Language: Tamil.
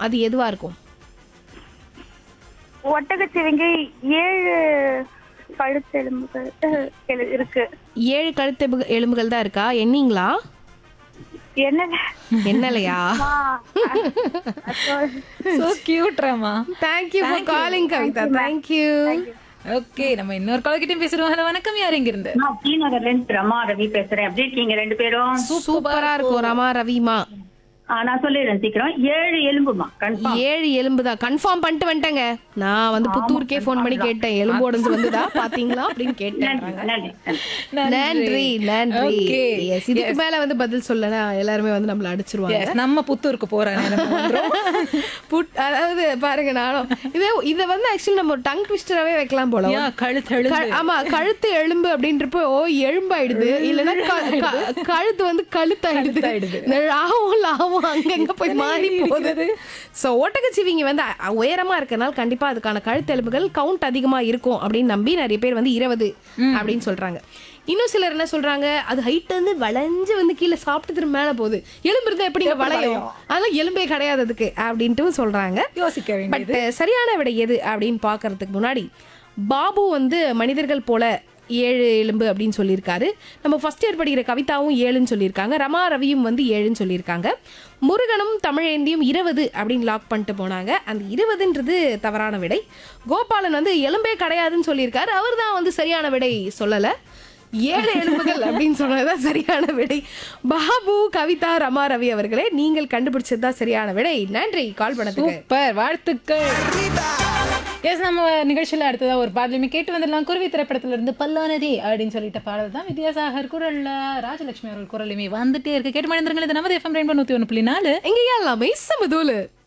அது எதுவா இருக்கும் ஒட்டகச்சிவிங்கி ஏழு கழுத்தெலும்புகள் அஹ், எழு- இருக்கு ஏழு கழுத்து எலும்பு- எலும்புகள் தான் இருக்கா எண்ணீங்களா என்ன என்னலையா so cute Rama thank you for calling Kavitha thank you okay நம்ம இன்னொரு கால் கிட்டயும் பேசுறோம் ஹலோ வணக்கம் யார் இங்க இருந்து நான் டி நகர்ல இருந்து ரமா ரவி பேசுறேன் எப்படி இருக்கீங்க ரெண்டு பேரும் சூப்பரா இருக்கும் ரமா ரவிமா ஆ, நான் சொல்லிடுறேன் சீக்கிரம் ஏழு எலும்புமா கன்ஃபார்ம் ஏழு எலும்பு தான் கன்ஃபார்ம் பண்ணிட்டு வந்துட்டேங்க நான் வந்து புத்தூருக்கே ஃபோன் பண்ணி கேட்டேன் எலும்பு உடஞ்சு வந்துதா பாத்தீங்களா அப்படின்னு கேட்டேன் நன்றி நன்றி நன்றி. நன்றி நன்றி Okay. Yes, இதுக்கு மேல வந்து பதில் சொல்லனா எல்லாருமே வந்து நம்மள அடிச்சிருவாங்க Yes, நம்ம புத்தூருக்கு போற நேரம் வந்துரும். புட் அதாவது பாருங்க நானும் இதை இதை வந்து ஆக்சுவலி நம்ம டங் ட்விஸ்டராகவே வைக்கலாம் போல Yeah, கழுத்து எலும்பு. க- ஆமா கழுத்து எலும்பு அப்படின்றப்போ ஓ எலும்பாயிடுது இல்லைன்னா க- க- கழுத்து வந்து கழுத்தாயிடுது கழுத்தாயிடுது. இந்த ராவும் லாவும் அங்கங்க போய் மாறி போகுது ஸோ ஓட்டக்கச்சிவிங்க வந்து அ- உயரமா இருக்கனால கண்டிப்பா அதுக்கான கழுத்து எலும்புகள் கவுண்ட் அதிகமா இருக்கும் அப்படின்னு நம்பி நிறைய பேர் வந்து இருபது அப்படின்னு சொல்றாங்க இன்னும் சிலர் என்ன சொல்றாங்க அது ஹைட் வந்து வளைஞ்சு வந்து கீழே சாப்பிட்டு திரும்ப மேல போகுது எலும்பு இருந்தா எப்படிங்க வளையும் அதெல்லாம் எலும்பே கிடையாது அதுக்கு அப்படின்ட்டு சொல்றாங்க யோசிக்க வேண்டியது பட் சரியான விடை எது அப்படின்னு பார்க்கறதுக்கு முன்னாடி பாபு வந்து மனிதர்கள் போல ஏழு எலும்பு அப்படின்னு சொல்லியிருக்காரு நம்ம ஃபர்ஸ்ட் இயர் படிக்கிற கவிதாவும் ஏழுன்னு சொல்லியிருக்காங்க ரமா ரவியும் வந்து ஏழுன்னு சொல்லியிருக்காங்க முருகனும் தமிழேந்தியும் இருபது அப்படின்னு லாக் பண்ணிட்டு போனாங்க அந்த இருபதுன்றது தவறான விடை கோபாலன் வந்து எலும்பே கிடையாதுன்னு சொல்லியிருக்காரு அவர் தான் வந்து சரியான விடை சொல்லலை ஏழு எலும்புகள் அப்படின்னு சொன்னதுதான் சரியான விடை பாபு கவிதா ரமா ரவி அவர்களே நீங்கள் கண்டுபிடிச்சது தான் சரியான விடை நன்றி கால் பண்ணதுக்கு சூப்பர் வாழ்த்துக்கள் எஸ் நம்ம நிகழ்ச்சியில அடுத்ததா ஒரு பாடலுமே கேட்டு வந்துடலாம் குருவி திரைப்படத்துல இருந்து பல்லானதே அப்படின்னு சொல்லிட்ட பாடல் தான் வித்யாசாகர் குரல்ல ராஜலட்சுமி அவர்கள் குரலுமே வந்துட்டே இருக்கு கேட்டு மனிதர்கள் இது நமது எஃப்எம் ரெயின்போ நூத்தி ஒன்று புள்ளி நாலு எங்க எல்லாமே சமதூலு